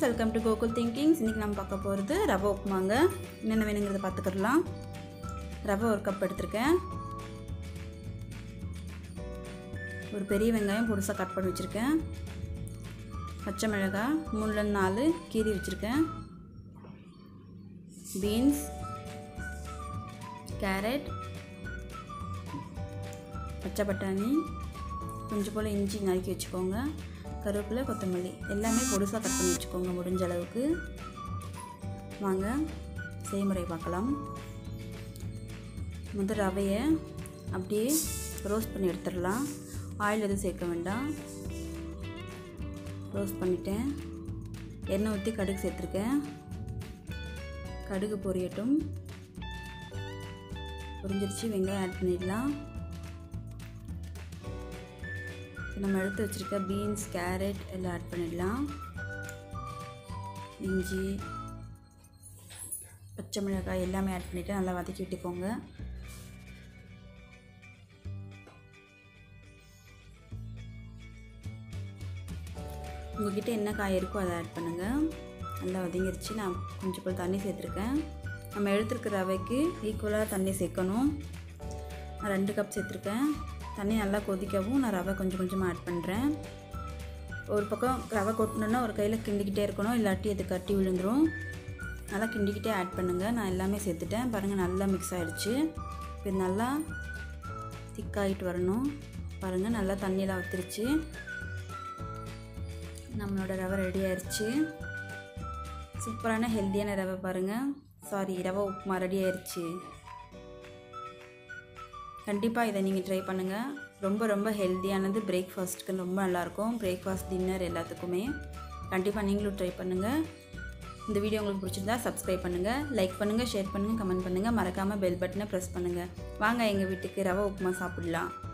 welcome to Gokul thinkings இன்றைக்கி நம்ம பார்க்க போகிறது ரவை உப்புமாங்க என்னென்ன வேணுங்கிறத பார்த்துக்கிடலாம் ரவை ஒரு கப் எடுத்திருக்கேன் ஒரு பெரிய வெங்காயம் பொடிசாக கட் பண்ணி வச்சுருக்கேன் பச்சை மிளகாய் மூணுலேருந்து நாலு கீரி வச்சுருக்கேன் பீன்ஸ் கேரட் பச்சை பட்டாணி கொஞ்சம் போல் இஞ்சி நறுக்கி வச்சுக்கோங்க கருவேப்பிலை கொத்தமல்லி எல்லாமே பொடுசாக கட் பண்ணி வச்சுக்கோங்க முடிஞ்ச அளவுக்கு வாங்க செய்முறை பார்க்கலாம் முதல் ரவையை அப்படியே ரோஸ்ட் பண்ணி எடுத்துடலாம் ஆயில் எதுவும் சேர்க்க வேண்டாம் ரோஸ்ட் பண்ணிட்டேன் எண்ணெய் ஊற்றி கடுகு சேர்த்துருக்கேன் கடுகு பொரியட்டும் பொரிஞ்சிருச்சு வெங்காயம் ஆட் பண்ணிடலாம் நம்ம எடுத்து வச்சுருக்க பீன்ஸ் கேரட் எல்லாம் ஆட் பண்ணிடலாம் இஞ்சி பச்சை மிளகாய் எல்லாமே ஆட் பண்ணிவிட்டு நல்லா வதக்கி விட்டுக்கோங்க உங்கள்கிட்ட என்ன காய் இருக்கோ அதை ஆட் பண்ணுங்கள் நல்லா வதங்கிருச்சு நான் கொஞ்சம் போல் தண்ணி சேர்த்துருக்கேன் நம்ம எடுத்துருக்க ரவைக்கு ஈக்குவலாக தண்ணி சேர்க்கணும் நான் ரெண்டு கப் சேர்த்துருக்கேன் தண்ணி நல்லா கொதிக்கவும் நான் ரவை கொஞ்சம் கொஞ்சமாக ஆட் பண்ணுறேன் ஒரு பக்கம் ரவை கொட்டணுன்னா ஒரு கையில் கிண்டிக்கிட்டே இருக்கணும் இல்லாட்டி அது கட்டி விழுந்துடும் நல்லா கிண்டிக்கிட்டே ஆட் பண்ணுங்கள் நான் எல்லாமே சேர்த்துட்டேன் பாருங்கள் நல்லா மிக்ஸ் ஆகிடுச்சு இது நல்லா திக்காகிட்டு வரணும் பாருங்கள் நல்லா தண்ணியெலாம் வத்துருச்சு நம்மளோட ரவை ரெடி ஆயிடுச்சு சூப்பரான ஹெல்த்தியான ரவை பாருங்கள் சாரி ரவை உப்புமா ரெடி ஆயிடுச்சு கண்டிப்பாக இதை நீங்கள் ட்ரை பண்ணுங்கள் ரொம்ப ரொம்ப ஹெல்த்தியானது பிரேக்ஃபாஸ்ட்டுக்கு ரொம்ப நல்லாயிருக்கும் பிரேக்ஃபாஸ்ட் டின்னர் எல்லாத்துக்குமே கண்டிப்பாக நீங்களும் ட்ரை பண்ணுங்கள் இந்த வீடியோ உங்களுக்கு பிடிச்சிருந்தா சப்ஸ்கிரைப் பண்ணுங்கள் லைக் பண்ணுங்கள் ஷேர் பண்ணுங்கள் கமெண்ட் பண்ணுங்கள் மறக்காமல் பெல் பட்டனை ப்ரெஸ் பண்ணுங்கள் வாங்க எங்கள் வீட்டுக்கு ரவை உப்புமா சாப்பிட்லாம்